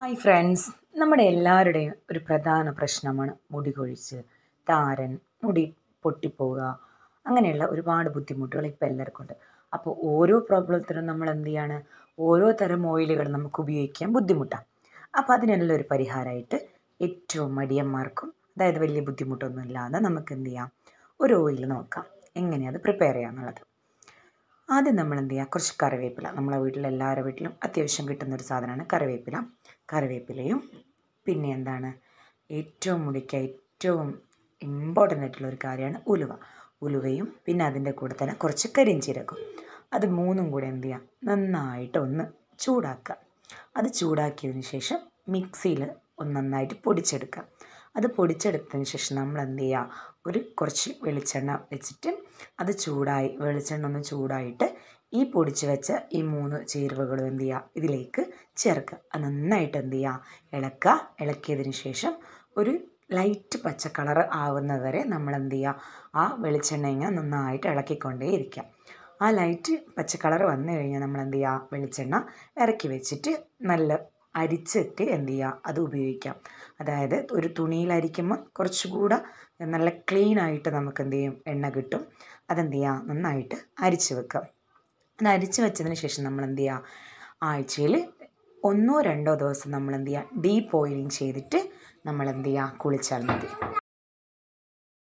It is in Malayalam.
ഹായ് ഫ്രണ്ട്സ് നമ്മുടെ എല്ലാവരുടെയും ഒരു പ്രധാന പ്രശ്നമാണ് മുടി കൊഴിച്ച് താരൻ മുടി പൊട്ടിപ്പോവുക അങ്ങനെയുള്ള ഒരുപാട് ബുദ്ധിമുട്ടുകൾ ഇപ്പോൾ എല്ലാവർക്കും ഉണ്ട് അപ്പോൾ ഓരോ പ്രോബ്ലത്തിനും നമ്മൾ എന്ത് ചെയ്യാണ് ഓരോ തരം ഓയിലുകൾ നമുക്ക് ഉപയോഗിക്കാൻ ബുദ്ധിമുട്ടാണ് അപ്പോൾ അതിനെല്ലാം ഒരു പരിഹാരമായിട്ട് ഏറ്റവും മടിയന്മാർക്കും അതായത് വലിയ ബുദ്ധിമുട്ടൊന്നും ഇല്ലാതെ നമുക്ക് എന്ത് ചെയ്യാം ഒരു ഓയിൽ നോക്കാം എങ്ങനെയാണ് അത് പ്രിപ്പയർ ചെയ്യാന്നുള്ളത് ആദ്യം നമ്മൾ എന്ത് ചെയ്യുക കുറച്ച് കറിവേപ്പില നമ്മളെ വീട്ടിൽ എല്ലാവരുടെ വീട്ടിലും അത്യാവശ്യം കിട്ടുന്ന ഒരു സാധനമാണ് കറിവേപ്പില കറിവേപ്പിലയും പിന്നെ എന്താണ് ഏറ്റവും മുടിക്ക് ഏറ്റവും ഇമ്പോർട്ടൻ്റ് ആയിട്ടുള്ള ഒരു കാര്യമാണ് ഉലുവ ഉലുവയും പിന്നെ അതിൻ്റെ കൂടെ തന്നെ കുറച്ച് കരിഞ്ചീരകം അത് മൂന്നും കൂടെ എന്ത് ചെയ്യുക നന്നായിട്ട് ഒന്ന് ചൂടാക്കുക അത് ചൂടാക്കിയതിന് ശേഷം മിക്സിയിൽ ഒന്ന് നന്നായിട്ട് പൊടിച്ചെടുക്കുക അത് പൊടിച്ചെടുത്തതിന് ശേഷം നമ്മൾ എന്ത് ചെയ്യുക ഒരു കുറച്ച് വെളിച്ചെണ്ണ വെച്ചിട്ട് അത് ചൂടായി വെളിച്ചെണ്ണ ഒന്ന് ചൂടായിട്ട് ഈ പൊടിച്ച് വെച്ച ഈ മൂന്ന് ചേരുവകളും എന്ത് ചെയ്യുക ഇതിലേക്ക് ചേർക്കുക അത് നന്നായിട്ട് എന്ത് ചെയ്യുക ഇളക്കുക ഇളക്കിയതിന് ശേഷം ഒരു ലൈറ്റ് പച്ച കളർ ആവുന്നത് വരെ നമ്മൾ എന്ത് ചെയ്യുക ആ വെളിച്ചെണ്ണ ഇങ്ങനെ നന്നായിട്ട് ഇളക്കിക്കൊണ്ടേ ഇരിക്കുക ആ ലൈറ്റ് പച്ച കളർ വന്നു കഴിഞ്ഞാൽ നമ്മൾ എന്ത് ചെയ്യുക വെളിച്ചെണ്ണ ഇറക്കി വെച്ചിട്ട് നല്ല അരിച്ചിട്ട് എന്ത് ചെയ്യുക അത് ഉപയോഗിക്കാം അതായത് ഒരു തുണിയിൽ അരിക്കുമ്പോൾ കുറച്ചുകൂടെ നല്ല ക്ലീൻ ആയിട്ട് നമുക്ക് എന്ത് ചെയ്യും എണ്ണ കിട്ടും അതെന്ത് ചെയ്യുക നന്നായിട്ട് അരിച്ച് വെക്കുക അത് അരിച്ച് വെച്ചതിന് ശേഷം നമ്മൾ എന്ത് ചെയ്യുക ആഴ്ചയിൽ ഒന്നോ രണ്ടോ ദിവസം നമ്മൾ എന്ത് ചെയ്യുക ഡീപ്പ് ഓയിലിംഗ് ചെയ്തിട്ട് നമ്മൾ എന്ത് ചെയ്യുക കുളിച്ചാൽ മതി